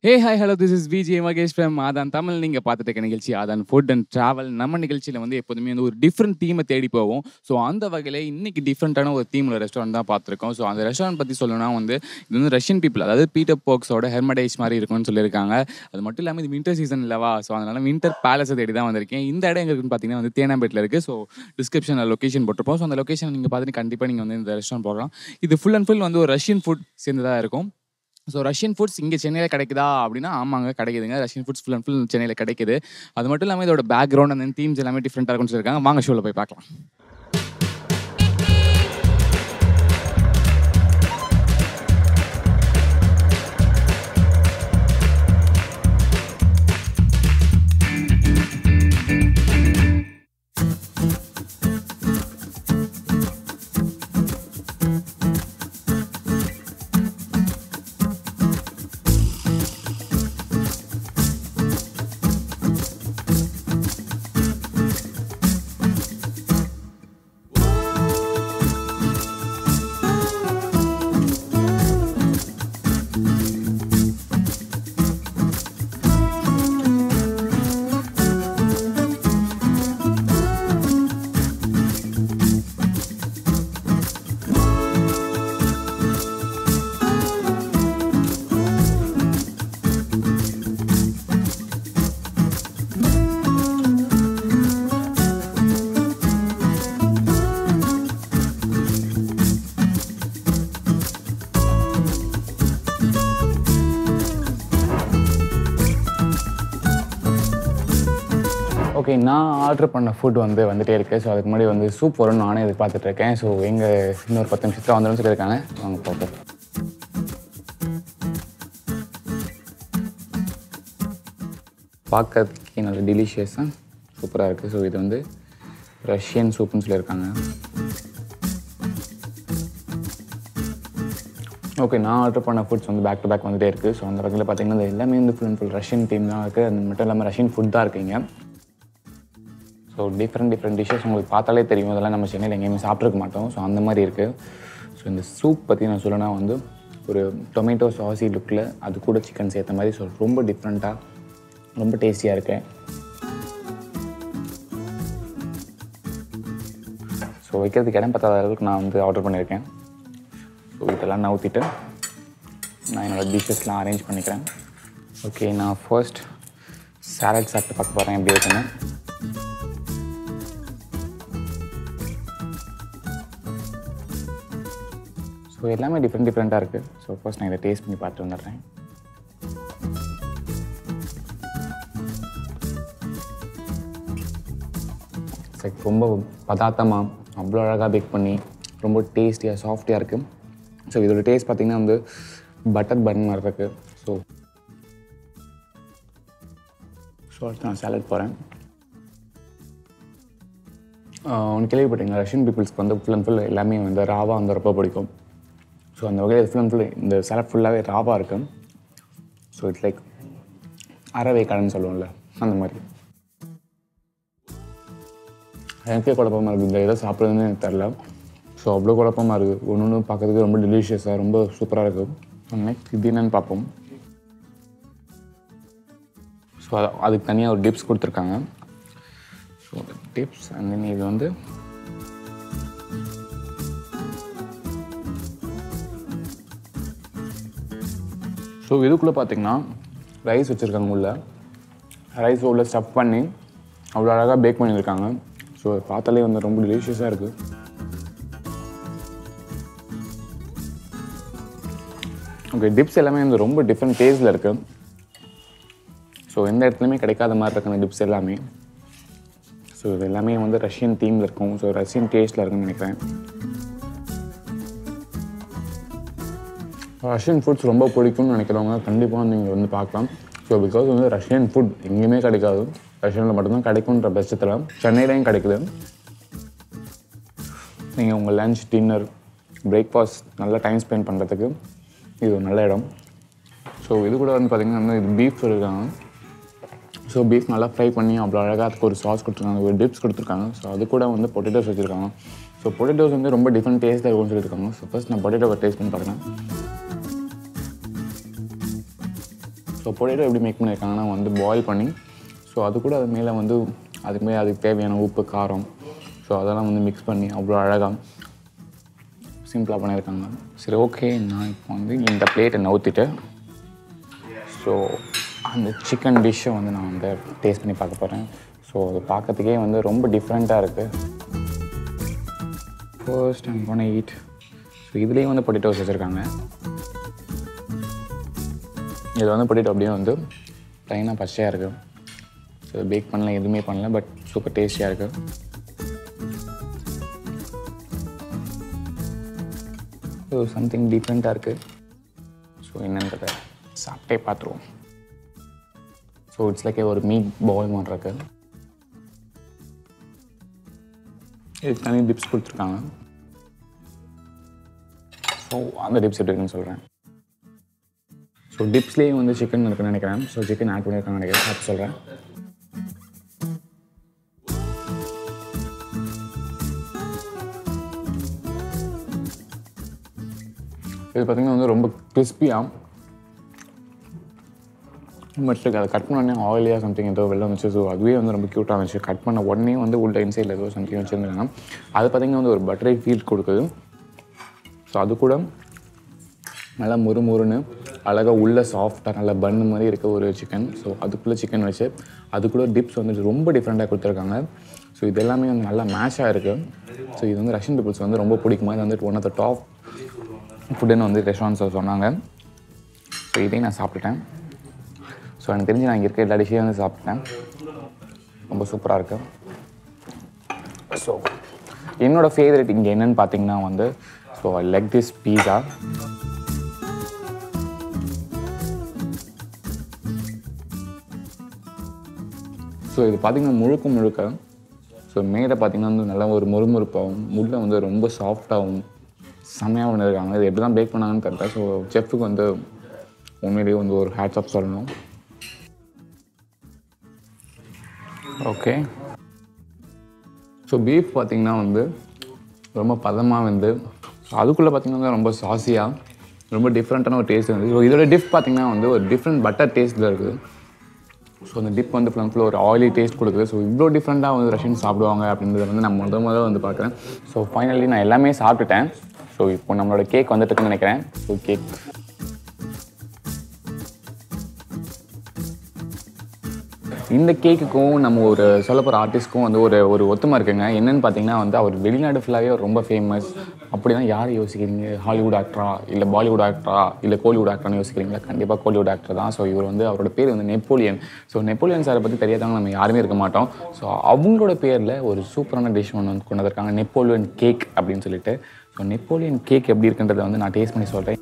hey hi hello this is Vijay Mahesh from Aadhan Tamil நீங்கள் பார்த்துட்டு இருக்க நிகழ்ச்சி ஆதான் ஃபுட் அண்ட் ட்ராவல் நம்ம நிகழ்ச்சியில் வந்து எப்போதுமே வந்து ஒரு டிஃப்ரெண்ட் தீமை தேடி போவோம் ஸோ அந்த வகையில் இன்னைக்கு டிஃப்ரெண்ட்டான ஒரு தீமில் ரெஸ்டாரண்ட் தான் பார்த்துருக்கோம் ஸோ அந்த ரெஸ்டாரண்ட் பற்றி சொல்லணும்னா வந்து இது வந்து ரஷ்யன் பீப்புள் அதாவது பீட்டர் போக்ஸோட ஹெர்மடைஸ் மாதிரி இருக்கும்னு சொல்லியிருக்காங்க அது மட்டும் இல்லாமல் இது வின்டர் சீசன் இல்லவா ஸோ அதனால வின்டர் பேலஸை தேடி தான் வந்திருக்கேன் இந்த இடம் எங்க இருக்குன்னு பார்த்தீங்கன்னா வந்து தேனாம்பேட்டில் இருக்குது ஸோ டிஸ்கிரிப்ஷனில் லொக்கேஷன் போட்டிருப்போம் ஸோ அந்த லொக்கேஷன் நீங்கள் பார்த்துட்டு கண்டிப்பாக நீங்கள் வந்து இந்த ரெஸ்டாரண்ட் போகலாம் இது ஃபுல் அண்ட் ஃபுல் வந்து ஒரு ரஷ்யன் ஃபுட் சேர்ந்ததாக இருக்கும் ஸோ ரஷ்யன் ஃபுட்ஸ் இங்கே சென்னையில் கிடைக்குதா அப்படின்னா ஆமாங்க கிடைக்குதுங்க Russian foods full and full சென்னையில் கிடைக்குது அது மட்டும் இல்லாமல் இதோட பேக்ரவுண்ட் அந்த தீம்ஸ் எல்லாமே டிஃப்ரெண்ட்டாக இருக்கும்னு சொல்லியிருக்காங்க வாங்க ஷோவில் போய் பார்க்கலாம் ஓகே நான் ஆர்டர் பண்ண ஃபுட் வந்து வந்துட்டே இருக்கு ஸோ அதுக்கு முன்னாடி வந்து சூப் வரும்னு நானே எதிர்பார்த்துட்டு இருக்கேன் ஸோ எங்கள் இன்னொரு பத்து நிமிஷத்தில் வந்துடும் சொல்லியிருக்காங்க வாங்க பார்ப்போம் பார்க்கறதுக்கே நல்ல டெலிஷியஸாக சூப்பராக இருக்குது ஸோ இது வந்து ரஷ்யன் சூப்புன்னு சொல்லியிருக்காங்க ஓகே நான் ஆர்டர் பண்ண ஃபுட்ஸ் வந்து பேக் டு பேக் வந்துட்டே இருக்குது ஸோ அந்த வகையில் பார்த்தீங்கன்னா இது எல்லாமே வந்து full and full Russian team தான் இருக்குது அது மட்டும் இல்லாமல் ரஷ்யன் ஃபுட் தான் இருக்கீங்க ஸோ டிஃப்ரெண்ட் டிஃப்ரெண்ட் டிஷ்ஷஸ் உங்களுக்கு பார்த்தாலே தெரியும் அதெல்லாம் நம்ம சென்னையில் எங்கேயுமே சாப்பிட்ருக்க மாட்டோம் ஸோ அந்த மாதிரி இருக்குது ஸோ இந்த சூப் பற்றி நான் சொல்லணும்னா வந்து ஒரு டொமேட்டோ சாசி லுக்கில் அது கூட சிக்கன் சேர்த்த மாதிரி ஸோ ரொம்ப டிஃப்ரெண்ட்டாக ரொம்ப டேஸ்டியாக இருக்கு ஸோ வைக்கிறதுக்கு இடம் பத்தாத அளவுக்கு நான் வந்து ஆர்டர் பண்ணியிருக்கேன் ஸோ இதெல்லாம் நவுத்திட்டு நான் என்னோடய டிஷ்ஷஸ்லாம் அரேஞ்ச் பண்ணிக்கிறேன் ஓகே நான் ஃபர்ஸ்ட் சாலட் சாப்பிட்டு பார்க்க போகிறேன் எப்படி இருக்குன்னு ஸோ எல்லாமே டிஃப்ரெண்ட் டிஃப்ரெண்ட்டாக இருக்குது ஸோ ஃபர்ஸ்ட் நான் இதை டேஸ்ட் பண்ணி பார்த்து வந்துடுறேன் லைக் ரொம்ப பதார்த்தமாக அவ்வளோ அழகாக பேக் பண்ணி ரொம்ப டேஸ்டியாக சாஃப்டியாக இருக்குது ஸோ இதோட டேஸ்ட் பார்த்திங்கன்னா வந்து பட்டர் பன் மாதிரி இருக்குது ஸோ ஸோ அடுத்து நான் சாலட் போகிறேன் ஒன்று கேள்விப்பட்டீங்களா ரஷ்யன் பீப்புள்ஸ்க்கு வந்து ஃபுல் அண்ட் ஃபுல் எல்லாமே வந்து ராவா வந்து ரொம்ப பிடிக்கும் ஸோ அந்த வகையில் ஃபுல் அண்ட் ஃபுல் இந்த சாலட் ஃபுல்லாகவே ராவாக இருக்கும் ஸோ இட்ஸ் லைக் அரவை கடைன்னு சொல்லுவோம்ல அந்த மாதிரி எனக்கே குழப்பமாக இருக்குது இந்த இதை சாப்பிட்றதுன்னு எனக்கு தெரில ஸோ அவ்வளோ குழப்பமாக இருக்குது ஒன்று ஒன்று பார்க்கறதுக்கு ரொம்ப டெலிஷியஸாக ரொம்ப சூப்பராக இருக்குது நெக்ஸ்ட் இது என்னன்னு பார்ப்போம் ஸோ அது அதுக்கு தனியாக ஒரு டிப்ஸ் கொடுத்துருக்காங்க ஸோ டிப்ஸ் அண்ட் தென் இது வந்து ஸோ இதுக்குள்ளே பார்த்தீங்கன்னா ரைஸ் வச்சுருக்காங்க உள்ள ரைஸ் உள்ள ஸ்டஃப் பண்ணி அவ்வளோ அழகாக பேக் பண்ணியிருக்காங்க ஸோ பார்த்தாலே வந்து ரொம்ப டெலிஷியஸாக இருக்குது ஓகே டிப்ஸ் எல்லாமே வந்து ரொம்ப டிஃப்ரெண்ட் டேஸ்ட்டில் இருக்குது ஸோ எந்த இடத்துலையுமே கிடைக்காத மாதிரி இருக்குங்க டிப்ஸ் எல்லாமே ஸோ இது எல்லாமே வந்து ரஷ்யன் தீமில் இருக்கும் ஸோ ரஷ்யன் டேஸ்ட்டில் இருக்குன்னு நினைக்கிறேன் ரஷ்யன் ஃபுட்ஸ் ரொம்ப பிடிக்கும்னு நினைக்கிறவங்க கண்டிப்பாக நீங்கள் வந்து பார்க்கலாம் ஸோ பிகாஸ் வந்து ரஷ்யன் ஃபுட் எங்கேயுமே கிடைக்காது ரஷ்யனில் மட்டும்தான் கிடைக்குன்ற பட்சத்தில் சென்னையிலையும் கிடைக்குது நீங்கள் உங்கள் லஞ்ச் டின்னர் பிரேக்ஃபாஸ்ட் நல்லா டைம் ஸ்பெண்ட் பண்ணுறதுக்கு இது ஒரு நல்ல இடம் ஸோ இது கூட வந்து பார்த்திங்கன்னா வந்து இது பீஃப் இருக்காங்க ஸோ பீஃப் நல்லா ஃப்ரை பண்ணி அவ்வளோ அழகாக அதுக்கு ஒரு சாஸ் கொடுத்துருக்காங்க ஒரு டிப்ஸ் கொடுத்துருக்காங்க ஸோ அது கூட வந்து பொட்டேட்டோஸ் வச்சுருக்காங்க ஸோ பொட்டேட்டோஸ் வந்து ரொம்ப டிஃப்ரெண்ட் டேஸ்ட்டாக இருக்கும்னு சொல்லியிருக்காங்க ஸோ ஃபர்ஸ்ட் நான் பொட்டேட்டோவை டேஸ்ட் பண்ணி பார்க்குறேன் ஸோ பொட்டேட்டோ எப்படி மேக் பண்ணியிருக்காங்கன்னா வந்து பாயில் பண்ணி ஸோ அது கூட அது மேலே வந்து அதுக்கு மேலே அதுக்கு தேவையான உப்பு காரம் ஸோ அதெல்லாம் வந்து மிக்ஸ் பண்ணி அவ்வளோ அழகாக சிம்பிளாக பண்ணியிருக்காங்க சரி ஓகே நான் இப்போ வந்து இந்த பிளேட்டை நவுத்திட்டு ஸோ அந்த சிக்கன் டிஷ்ஷை வந்து நான் வந்து டேஸ்ட் பண்ணி பார்க்க போகிறேன் ஸோ அது பார்க்கறதுக்கே வந்து ரொம்ப டிஃப்ரெண்ட்டாக இருக்குது first I'm gonna eat so இதுலேயும் வந்து பொட்டேட்டோஸ் வச்சுருக்காங்க இது வந்து பொட்டேட்டோ அப்படியே வந்து ப்ளைனாக பச்சையாக இருக்குது ஸோ பேக் பண்ணல எதுவுமே பண்ணல பட் சூப்பர் டேஸ்டியாக இருக்குது ஸோ சம்திங் டிஃப்ரெண்ட்டாக இருக்குது ஸோ என்னன்றதை சாப்பிட்டே பார்த்துருவோம் ஸோ இட்ஸ் லைக் ஒரு மீட் பால் மாதிரி இருக்கு இதுக்கு தனி டிப்ஸ் கொடுத்துருக்காங்க ஸோ அந்த டிப்ஸ் எப்படி இருக்குன்னு சொல்கிறேன் ஸோ டிப்ஸ்லேயே வந்து சிக்கன் இருக்குன்னு நினைக்கிறேன் ஸோ சிக்கன் ஆட் பண்ணியிருக்காங்க நினைக்கிறேன் அப்படி சொல்கிறேன் இது பார்த்தீங்கன்னா வந்து ரொம்ப கிறிஸ்பியாக பட் அதை கட் பண்ண உடனே ஆயிலியாக சம்திங் ஏதோ வெளில வந்துச்சு ஸோ அதுவே வந்து ரொம்ப க்யூட்டாக இருந்துச்சு கட் பண்ண உடனே வந்து உள்ள இன்சைடில் ஏதோ சம்திங் வச்சுருந்தாங்க அது பார்த்தீங்கன்னா வந்து ஒரு பட்டரை ஃபீல் கொடுக்குது ஸோ அது கூட நல்லா முறு முறுன்னு அழகாக உள்ள சாஃப்டாக நல்லா பன்னு மாதிரி இருக்க ஒரு சிக்கன் ஸோ அதுக்குள்ளே சிக்கன் வச்சு அது கூட டிப்ஸ் வந்து ரொம்ப டிஃப்ரெண்ட்டாக கொடுத்துருக்காங்க ஸோ இது எல்லாமே வந்து நல்லா மேட்சாக இருக்குது ஸோ இது வந்து ரஷ்யன் பீப்புள்ஸ் வந்து ரொம்ப பிடிக்குமா இது வந்துட்டு ஒன் ஆஃப் த டாப் ஃபுட்டுன்னு வந்து ரெஸ்டாரண்ட்ஸில் சொன்னாங்க ஸோ இதையும் நான் சாப்பிட்டுட்டேன் ஸோ எனக்கு தெரிஞ்சு நான் இங்கே இருக்க எல்லா டிஷ்ஷையும் வந்து சாப்பிட்டேன் ரொம்ப சூப்பராக இருக்கு ஸோ என்னோடய ஃபேவரட் இங்கே என்னன்னு பார்த்தீங்கன்னா வந்து so I like this pizza so இது பார்த்தீங்கன்னா முழுக்க முழுக்க ஸோ மேலே பார்த்தீங்கன்னா வந்து நல்லா ஒரு முறுமுறுப்பாகவும் உள்ள வந்து ரொம்ப சாஃப்டாகவும் செம்மையாக பண்ணியிருக்காங்க இது எப்படி தான் பேக் பண்ணாங்கன்னு தெரியல ஸோ செஃப்புக்கு வந்து உண்மையிலேயே வந்து ஒரு ஹேட்ஸ் ஆஃப் சொல்லணும் ஓகே ஸோ பீஃப் பார்த்தீங்கன்னா வந்து ரொம்ப பதமாக வந்து அதுக்குள்ளே பார்த்தீங்கன்னா ரொம்ப சாசியாக ரொம்ப டிஃப்ரெண்ட்டான ஒரு டேஸ்ட் இருந்துச்சு ஸோ இதோட டிப் பார்த்தீங்கன்னா வந்து ஒரு டிஃப்ரெண்ட் பட்டர் டேஸ்ட்டில் இருக்குது ஸோ அந்த டிப் வந்து ஃபுல் ஃபுல் ஒரு ஆயிலி டேஸ்ட் கொடுக்குது ஸோ இவ்வளோ டிஃப்ரெண்ட்டாக வந்து ரஷ்யன் சாப்பிடுவாங்க அப்படின்றத வந்து நான் முத முதல்ல வந்து பார்க்குறேன் ஸோ ஃபைனலி நான் எல்லாமே சாப்பிட்டுட்டேன் ஸோ இப்போ நம்மளோட கேக் வந்துட்டு இருக்குன்னு நினைக்கிறேன் ஸோ கேக் இந்த கேக்குக்கும் நம்ம ஒரு சொல்ல போகிற ஆர்டிஸ்ட்க்கும் வந்து ஒரு ஒரு ஒத்துமை இருக்குங்க என்னன்னு பார்த்தீங்கன்னா வந்து அவர் வெளிநாடு ஃபுல்லாகவே ரொம்ப ஃபேமஸ் அப்படி தான் யார் யோசிக்கிறீங்க ஹாலிவுட் ஆக்டரா இல்லை பாலிவுட் ஆக்டரா இல்லை கோலிவுட் ஆக்டர்னு யோசிக்கிறீங்களா கண்டிப்பாக கோலிவுட் ஆக்டர் தான் ஸோ இவர் வந்து அவரோட பேர் வந்து நெப்போலியன் ஸோ நெப்போலியன் சாரை பற்றி தெரியாதவங்க நம்ம யாருமே இருக்க மாட்டோம் ஸோ அவங்களோட பேரில் ஒரு சூப்பரான டிஷ் ஒன்று வந்து கொண்டு வந்திருக்காங்க நெப்போலியன் கேக் அப்படின்னு சொல்லிட்டு ஸோ நெப்போலியன் கேக் எப்படி இருக்குன்றதை வந்து நான் டேஸ்ட் பண்ணி சொல்கிறேன்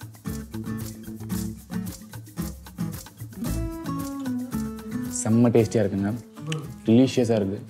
செம்ம டேஸ்டியாக இருக்குங்க டெலிஷியஸாக இருக்குது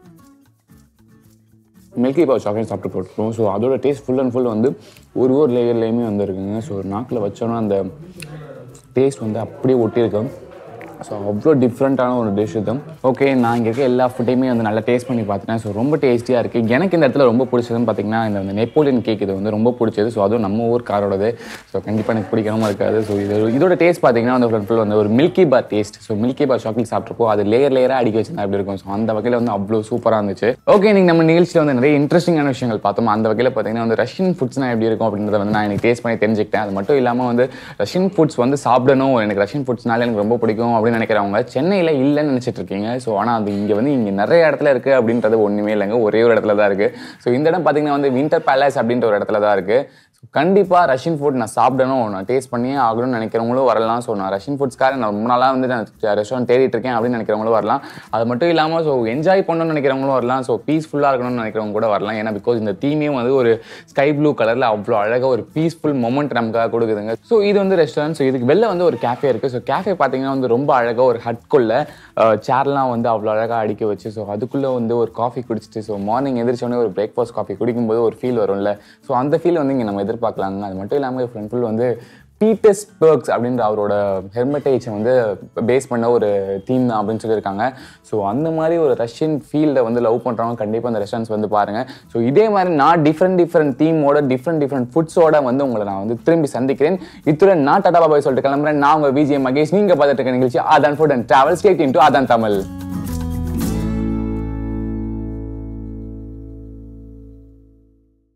மில்கி பாவ் சாக்லேட் சாப்பிட்டு போட்டுருக்கோம் ஸோ அதோட டேஸ்ட் ஃபுல் அண்ட் ஃபுல் வந்து ஒரு ஒரு லேயர்லேயுமே வந்துருக்குங்க ஸோ நாக்கில் வச்சோன்னா அந்த டேஸ்ட் வந்து அப்படியே ஒட்டியிருக்கும் ஸோ அவ்வளோ டிஃப்ரெண்ட்டான ஒரு டிஷ் இது ஓகே நான் இங்கே இருக்க எல்லா ஃபுட்டையுமே வந்து நல்லா டேஸ்ட் பண்ணி பார்த்துட்டேன் ஸோ ரொம்ப டேஸ்டியாக இருக்குது எனக்கு இந்த இடத்துல ரொம்ப பிடிச்சதுன்னு பார்த்தீங்கன்னா இந்த வந்து நெப்போலியன் கேக் இது வந்து ரொம்ப பிடிச்சது ஸோ அதுவும் நம்ம ஊர் காரோடது ஸோ கண்டிப்பாக எனக்கு பிடிக்காம இருக்காது ஸோ இது இதோட டேஸ்ட் பார்த்தீங்கன்னா வந்து ஃபுல் வந்து ஒரு milky bar taste so milky bar chocolate சாப்பிட்ருப்போம் அது லேயர் லேயராக அடிக்க வச்சிருந்தா அப்படி இருக்கும் ஸோ அந்த வகையில் வந்து அவ்வளோ சூப்பராக இருந்துச்சு ஓகே நீங்கள் நம்ம நிகழ்ச்சியில் வந்து நிறைய இன்ட்ரெஸ்டிங்கான விஷயங்கள் பார்த்தோம் அந்த வகையில் பார்த்தீங்கன்னா வந்து ரஷ்யன் ஃபுட்ஸ்னா எப்படி இருக்கும் அப்படின்றத வந்து நான் எனக்கு டேஸ்ட் பண்ணி தெரிஞ்சுக்கிட்டேன் அது மட்டும் இல்லாமல் வந்து ரஷ்யன் ஃபுட்ஸ் வந்து சாப்பிடணும் எனக்கு ரஷ்யன் ஃபுட்ஸ்னால எனக்கு ரொம்ப பிடிக்கும் அப்படின்னு நினைக்கிறவங்க சென்னையில் இல்லைன்னு நினச்சிட்டு இருக்கீங்க ஸோ ஆனால் அது இங்கே வந்து இங்கே நிறைய இடத்துல இருக்குது அப்படின்றது ஒன்றுமே இல்லைங்க ஒரே ஒரு இடத்துல தான் இருக்குது ஸோ இந்த இடம் பார்த்தீங்கன்னா வந்து வின்டர் பேலஸ் அப்படின்ற ஒரு இடத்துல தான் இருக்குது ஸோ கண்டிப்பாக ரஷ்யன் ஃபுட் நான் சாப்பிடணும் நான் டேஸ்ட் பண்ணியே ஆகணும்னு நினைக்கிறவங்களும் வரலாம் ஸோ நான் ரஷ்யன் ஃபுட்ஸ்க்காக நான் ரொம்ப நாளாக வந்து நான் ரெஸ்டாரண்ட் தேடிட்டு இருக்கேன் அப்படின்னு நினைக்கிறவங்களும் வரலாம் அது மட்டும் இல்லாமல் ஸோ என்ஜாய் பண்ணணும்னு நினைக்கிறவங்களும் வரலாம் ஸோ பீஸ்ஃபுல்லாக இருக்கணும்னு நினைக்கிறவங்க கூட வரலாம் ஏன்னா பிகாஸ் இந்த தீமே வந்து ஒரு ஸ்கை ப்ளூ கலரில் அவ்வளோ அழகாக ஒரு பீஸ்ஃபுல் மொமெண்ட் நமக்காக கொடுக்குதுங்க ஸோ இது வந்து ரெஸ்டாரண்ட் ஸோ இதுக்கு வெளில வந்து ஒரு கேஃபே இருக்குது ஸோ கேஃபே பார்த்தீங்கன்னா வந்து ரொம்ப அழகாக ஒரு ஹட்குள்ள சேர்லாம் வந்து அவ்வளோ அழகாக அடிக்க வச்சு ஸோ அதுக்குள்ளே வந்து ஒரு காஃபி குடிச்சிட்டு ஸோ மார்னிங் எதிர்ச்சோடனே ஒரு பிரேக்ஃபாஸ்ட் காஃபி குடிக்கும்போது ஒரு ஃபீல் வரும்ல ஸோ அந்த ஃபீல் வந்து இங்கே நம்ம எதிர்பார்க்கலாங்க அது மட்டும் இல்லாமல் ஃப்ரெண்ட் ஃபுல் வந்து பீட்டர்ஸ் பர்க்ஸ் அப்படின்ற அவரோட ஹெர்மட்டேஜை வந்து பேஸ் பண்ண ஒரு தீம் தான் அப்படின்னு சொல்லியிருக்காங்க ஸோ அந்த மாதிரி ஒரு ரஷ்யன் ஃபீல்டை வந்து லவ் பண்ணுறவங்க கண்டிப்பாக அந்த ரெஸ்டாரண்ட்ஸ் வந்து பாருங்கள் ஸோ இதே மாதிரி நான் டிஃப்ரெண்ட் டிஃப்ரெண்ட் தீமோட டிஃப்ரெண்ட் டிஃப்ரெண்ட் ஃபுட்ஸோட வந்து உங்களை நான் வந்து திரும்பி சந்திக்கிறேன் இத்துடன் நான் டாடா பாபாய் சொல்லிட்டு கிளம்புறேன் நான் உங்கள் விஜய் மகேஷ் நீங்கள் பார்த்துட்டு இருக்க நிகழ்ச்சி Aadhan food and travel stay tuned Aadhan Tamil